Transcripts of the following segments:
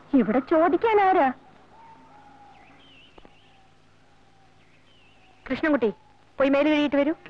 ഇവിടെ ചോദിക്കാൻ ആരാ കൃഷ്ണൻകുട്ടി പോയി മേല് കഴിയിട്ട് വരൂ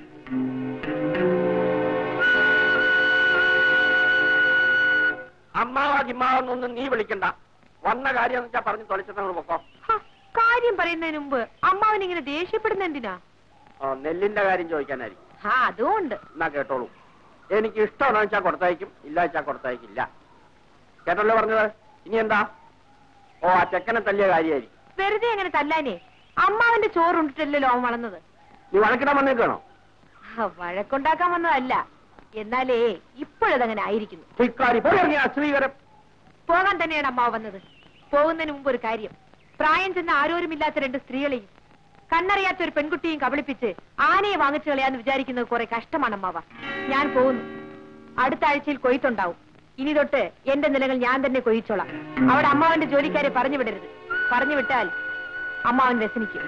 അമ്മാവ ജിമ്മാവെന്നൊന്നും നീ വിളിക്കണ്ട വന്ന കാര്യം വെച്ചാ പറഞ്ഞു തൊളിച്ചിട്ട് പൊക്കോ ഹ, കാര്യം പറയുന്നതിന് മുമ്പ് അമ്മാവൻ ഇങ്ങനെ ദേഷ്യപ്പെടുന്ന എന്തിനാ ആ, നെല്ലിന്റെ കാര്യം ചോദിക്കാനായിരിക്കും ആ അതുകൊണ്ട് എന്നാ കേട്ടോളൂ എനിക്ക് ഇഷ്ടമാണെന്ന് വെച്ചാൽ കൊടുത്തയക്കും ഇല്ല വെച്ചാൽ കൊടുത്തയക്കില്ല കേട്ടല്ലോ പറഞ്ഞത് ഇനി എന്താ ഓ ആ ചെക്കനെ തല്ലിയ കാര്യമായിരിക്കും വെറുതെ അങ്ങനെ തല്ലാനേ അമ്മാവന്റെ ചോറുണ്ടിട്ടല്ലോ അവൻ വളർന്നത് നീ വഴക്കിടാൻ വന്നേക്കാണോ ആ, വഴക്കുണ്ടാക്കാൻ വന്നതല്ല എന്നാലേ ഇപ്പോഴതങ്ങനെ ആയിരിക്കുന്നു ഇക്കാരി പോയി ശ്രീകരം പോകാൻ തന്നെയാണ് അമ്മാവ് വന്നത് പോകുന്നതിന് മുമ്പ് ഒരു കാര്യം പ്രായം ചെന്ന ആരോരുമില്ലാത്ത രണ്ട് സ്ത്രീകളെയും കണ്ണറിയാത്ത ഒരു പെൺകുട്ടിയും കബളിപ്പിച്ച് ആനയെ വാങ്ങിച്ചു കളയാന്ന് വിചാരിക്കുന്നത് കുറെ കഷ്ടമാണ് അമ്മാവ ഞാൻ പോകുന്നു അടുത്ത ആഴ്ചയിൽ കൊയ്ത്തുണ്ടാവും ഇനി തൊട്ട് എന്റെ നിലകൾ ഞാൻ തന്നെ കൊയ്ച്ചോളാം അവിടെ അമ്മാവന്റെ ജോലിക്കാരെ പറഞ്ഞു വിടരുത് പറഞ്ഞു വിട്ടാൽ അമ്മാവൻ വ്യസനിക്കും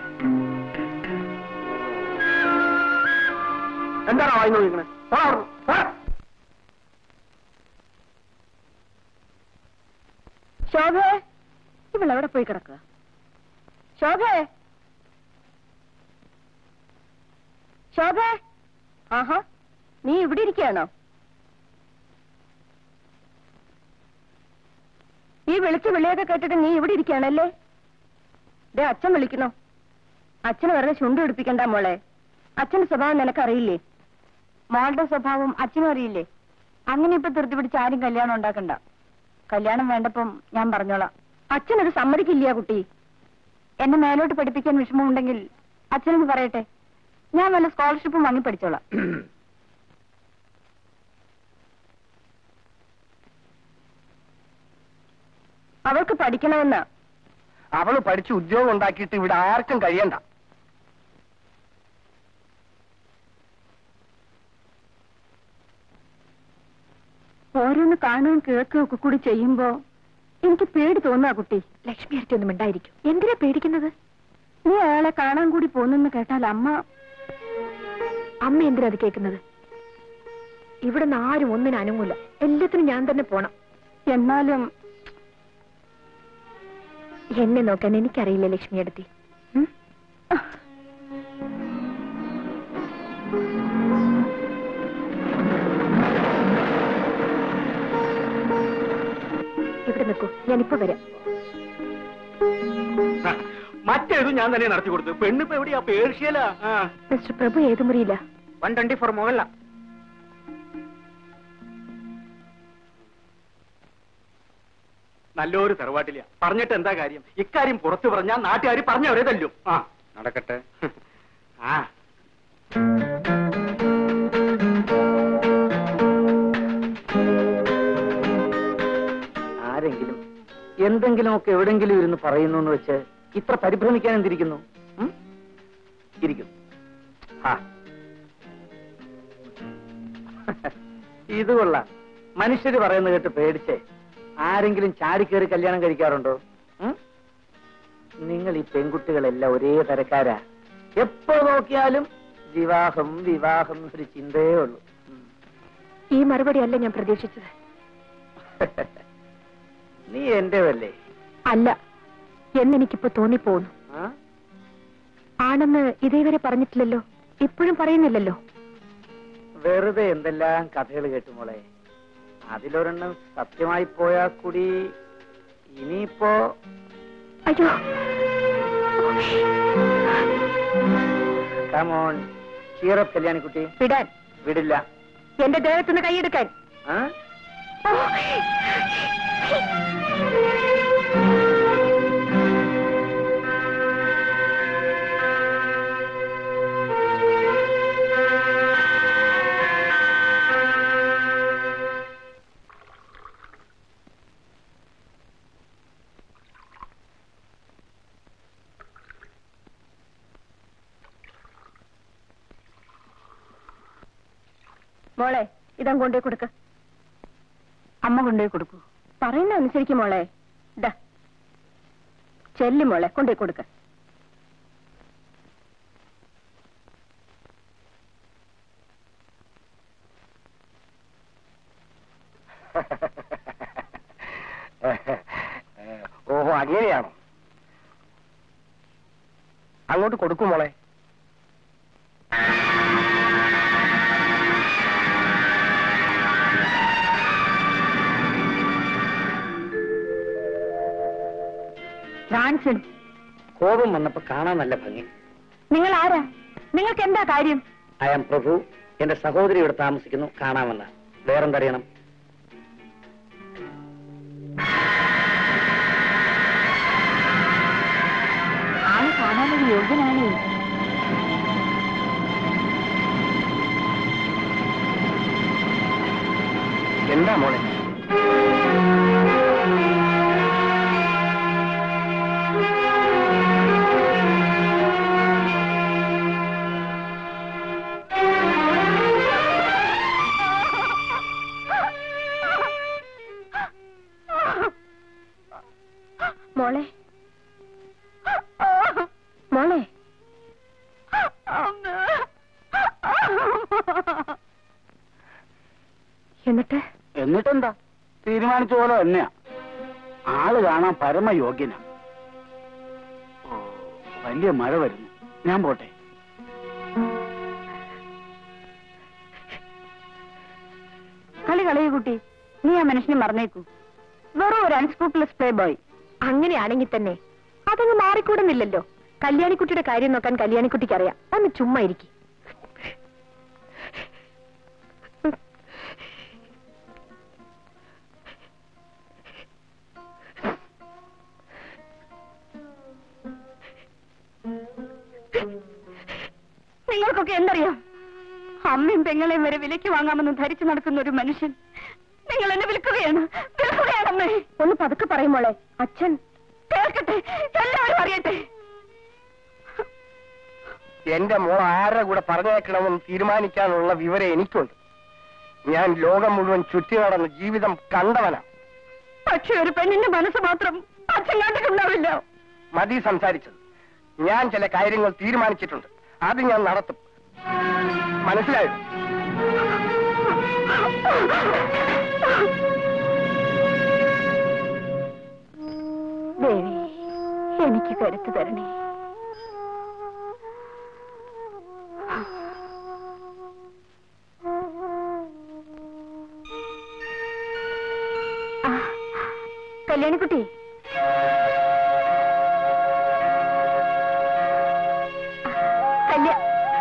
എന്താണ് വായി നോക്കിക്കണേ ശോഭേ ഇവളെവിടെ പോയി കിടക്കുക ശോഭേ ശോഭേ ആഹാ നീ ഇവിടെ ഇരിക്കുകയാണോ ഈ വിളിച്ച വിളിയൊക്കെ കേട്ടിട്ട് നീ ഇവിടെ ഇരിക്കുകയാണല്ലേ ദേ അച്ഛൻ വിളിക്കണോ അച്ഛന് വെറുതെ ചുണ്ടു പിടിപ്പിക്കണ്ട മോളെ അച്ഛന്റെ സ്വഭാവം നിനക്കറിയില്ലേ മോളുടെ സ്വഭാവം അച്ഛനും അറിയില്ലേ അങ്ങനെ ഇപ്പൊ ധൃതി പിടിച്ച് ആരും കല്യാണം ഉണ്ടാക്കണ്ട കല്യാണം വേണ്ടപ്പം ഞാൻ പറഞ്ഞോളാം അച്ഛനത് സമ്മതിക്കില്ല കുട്ടി എന്നെ മേലോട്ട് പഠിപ്പിക്കാൻ വിഷമമുണ്ടെങ്കിൽ അച്ഛനത് പറയട്ടെ ഞാൻ വല്ല സ്കോളർഷിപ്പും വാങ്ങി പഠിച്ചോളാം അവൾക്ക് പഠിക്കണമെന്ന് അവള് പഠിച്ച് ഉദ്യോഗം ഉണ്ടാക്കിയിട്ട് ഇവിടെ ആർക്കും കഴിയണ്ട ഓരോന്ന് കാണുകയും കേൾക്കുകയും ഒക്കെ കൂടി ചെയ്യുമ്പോ എനിക്ക് പേടി തോന്നുക കുട്ടി ലക്ഷ്മി അടുത്ത് ഒന്നും ഉണ്ടായിരിക്കും എന്തിനാ പേടിക്കുന്നത് നീ അയാളെ കാണാൻ കൂടി പോന്നെന്ന് കേട്ടാൽ അമ്മ അമ്മ എന്തിനാ അത് കേൾക്കുന്നത് ഇവിടെ നിന്ന് ആരും ഒന്നിനും അനങ്ങൂല എല്ലാത്തിനും ഞാൻ തന്നെ പോണം എന്നാലും എന്നെ നോക്കാൻ എനിക്കറിയില്ല ലക്ഷ്മി അടുത്തി ഇവിടെ നിൽക്കൂ ഞാനിപ്പോ വരാം മറ്റേതും ഞാൻ തന്നെ നടത്തി കൊടുത്തു പെണ്ണിപ്പോ എവിടെയാ പേർഷ്യലാ മിസ്റ്റർ പ്രഭു ഏത് മുറിയില്ല വൺ ട്വന്റി ഫോർ മുകളില നല്ലൊരു തറവാട്ടില്ല പറഞ്ഞിട്ട് എന്താ കാര്യം ഇക്കാര്യം പുറത്തു പറഞ്ഞാൽ നാട്ടുകാർ പറഞ്ഞവരെ തല്ലും ആ നടക്കട്ടെ ആ ആരെങ്കിലും എന്തെങ്കിലുമൊക്കെ എവിടെങ്കിലും ഇരുന്ന് പറയുന്നു എന്ന് വെച്ച് ഇത്ര പരിഭ്രമിക്കാൻ എന്തിരിക്കുന്നു ഉം? ഇരിക്കുന്നു ആ. ഇത് കൊള്ളാം മനുഷ്യര് പറയുന്നത് കേട്ട് പേടിച്ചേ ആരെങ്കിലും ചാടിക്കേറി കല്യാണം കഴിക്കാറുണ്ടോ ഉം? നിങ്ങൾ ഈ പെൺകുട്ടികളെല്ലാം ഒരേ തരക്കാരാ എപ്പോ നോക്കിയാലും വിവാഹം വിവാഹം ഒരു ചിന്തയേ ഉള്ളൂ ഉം. ഈ മറുപടി അല്ല ഞാൻ പ്രതീക്ഷിച്ചത് നീ എന്റേതല്ലേ അല്ല എന്നെനിക്കിപ്പോ തോന്നിപ്പോന്നു ആ ആണെന്ന് ഇതേവരെ പറഞ്ഞിട്ടില്ലല്ലോ ഇപ്പോഴും പറയുന്നില്ലല്ലോ വെറുതെ എന്തെല്ലാം കഥകൾ കേട്ടു മോളെ അതിലൊരെണ്ണം സത്യമായി പോയാ കൂടി ഇനിയിപ്പോ അയ്യോ കമോൺ ചീറപ്പ് കല്യാണിക്കുട്ടി വിടാൻ വിടില്ല എന്റെ ദേഹത്തുനിന്ന് കൈയെടുക്കാൻ ആ? മോളെ ഇതാ കൊണ്ടേ കൊടുക്ക അമ്മ കൊണ്ടേ കൊടുക്കൂ പറയുന്ന അനുസരിക്കും മോളെ ഇതാ ചെല്ലി മോളെ കൊണ്ടേ കൊടുക്ക അങ്ങനെയാണോ അങ്ങോട്ട് കൊടുക്കും മോളെ ജോൺസൺ കോപം വന്നപ്പോ കാണാൻ നല്ല ഭംഗി നിങ്ങൾ ആരാ നിങ്ങൾക്ക് എന്താ കാര്യം ഐ ആം പ്രഭു എന്റെ സഹോദരി ഇവിടെ താമസിക്കുന്നു കാണാമെന്ന വേറെന്തറിയണം ആള് കാണാനൊരു യോഗ്യനാണേ എന്താ മോളെ മോളെ മോളെ എന്നിട്ട് എന്നിട്ടെന്താ തീരുമാനിച്ച പോലെ തന്നെയാ ആള് കാണാൻ പരമയോഗ്യനാ ഓ, വലിയ മഴ വരുന്നു ഞാൻ പോട്ടെ കളി കളയൂ കുട്ടി നീ ആ മനുഷ്യനെ മറന്നേക്കൂ വെറും ഒരു അൺസ്ക്രൂപ്ലെസ് പ്ലേ ബോയ് അങ്ങനെയാണെങ്കിൽ തന്നെ അതങ്ങ് മാറിക്കൂടുന്നില്ലല്ലോ കല്യാണിക്കുട്ടിയുടെ കാര്യം നോക്കാൻ കല്യാണിക്കുട്ടിക്ക് അറിയാം ഒന്ന് ചുമ്മാ ഇരിക്കും നിങ്ങൾക്കൊക്കെ എന്തറിയാം അമ്മയും പെങ്ങളെയും വരെ വിലയ്ക്ക് വാങ്ങാമെന്ന് ധരിച്ചു നടക്കുന്ന ഒരു മനുഷ്യൻ നിങ്ങൾ എന്നെ വിൽക്കുകയാണ് വിൽക്കുകയാണമ്മേ ഒന്ന് പതുക്കെ പറയുമോളെ അച്ഛൻ കേൾക്കട്ടെ എല്ലാവരും അറിയട്ടെ എന്റെ മോൾ ആരുടെ കൂടെ പറഞ്ഞേക്കണമെന്ന് തീരുമാനിക്കാനുള്ള വിവരം എനിക്കുണ്ട് ഞാൻ ലോകം മുഴുവൻ ചുറ്റി നടന്ന് ജീവിതം കണ്ടവനാ പക്ഷെ ഒരു പെണ്ണിന്റെ മനസ്സ് മാത്രം അച്ഛൻ കണ്ടിട്ടുണ്ടാവില്ല മതി സംസാരിച്ചത് ഞാൻ ചില കാര്യങ്ങൾ തീരുമാനിച്ചിട്ടുണ്ട് അത് ഞാൻ നടത്തും മനസ്സിലായോ ദേവി എനിക്ക് കരുത്ത് തരണേ ആ, കല്യാണിക്കുട്ടി കല്യാ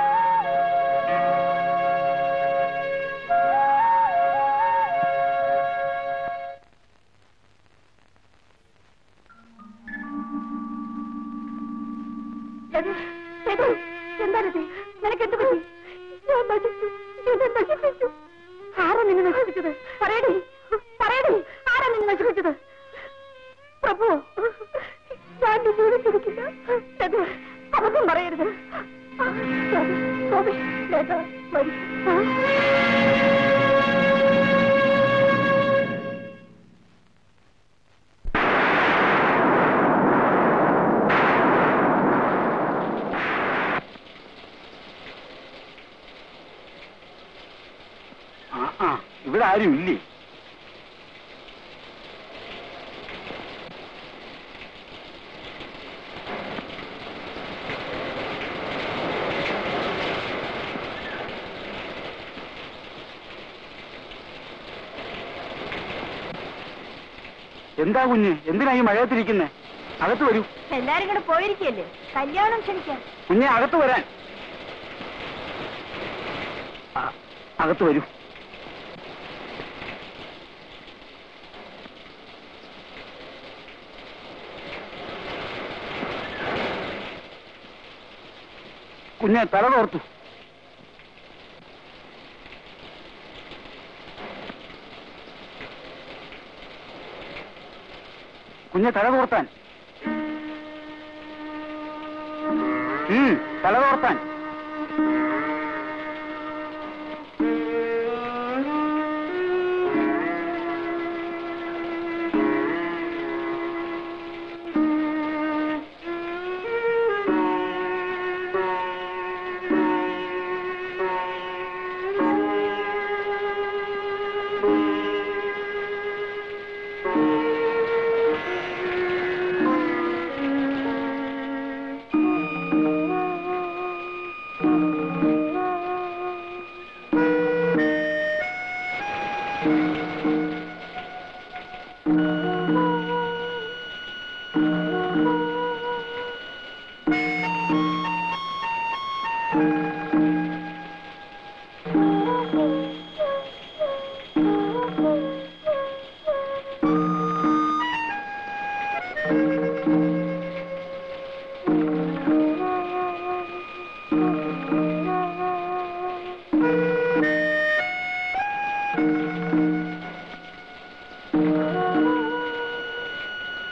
എടി, എടി, എന്താണിത് നിനക്ക് എന്ത് പറ്റി ഞാൻ നശിച്ചു എന്നെ നശിപ്പിച്ചു ആരാ നിന്നെ നശിപ്പിച്ചത് പറയടി പറയടി ആരാ നിന്നെ നശിപ്പിച്ചത് പ്രഭു ഞാൻ ജീവിച്ചിരിക്കില്ല ലത, അബദ്ധം പറയരുത് ലത, ഗോപി, ലത, വരൂ. ആ ആ ഇവിടെ ആരും ഇല്ലേ എന്താ കുഞ്ഞ് എന്തിനാ ഈ മഴയത്തിരിക്കുന്നേ അകത്ത് വരൂ എല്ലാരും കൂടെ പോയിരിക്കല്ലേ കല്യാണം ക്ഷണിക്കാൻ കുഞ്ഞെ അകത്ത് വരാൻ ആ, അകത്ത് വരൂ കുഞ്ഞെ തല തോർത്തു കുഞ്ഞെ തല തോർത്താൻ ഉം, തല തോർത്താൻ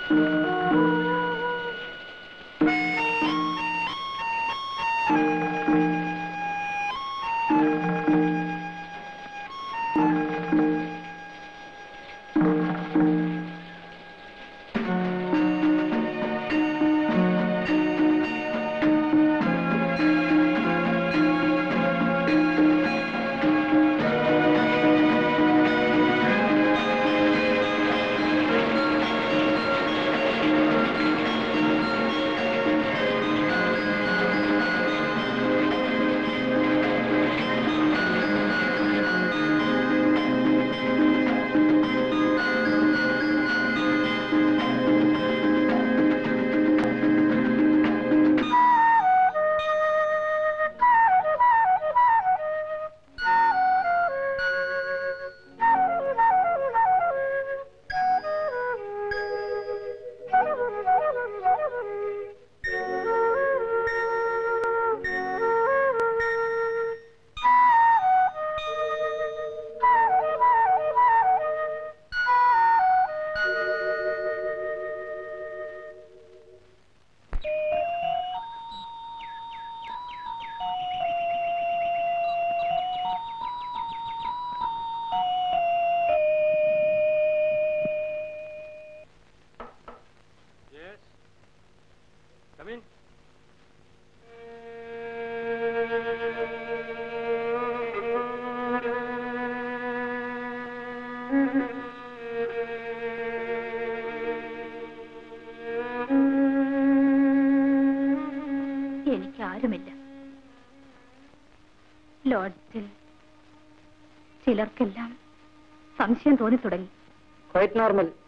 Yes. Come in. എനിക്ക് ആരുമില്ല ലോഡ്ജിൽ ചിലർക്കെല്ലാം സംശയം തോന്നി തുടങ്ങി ക്വൈറ്റ് നോർമൽ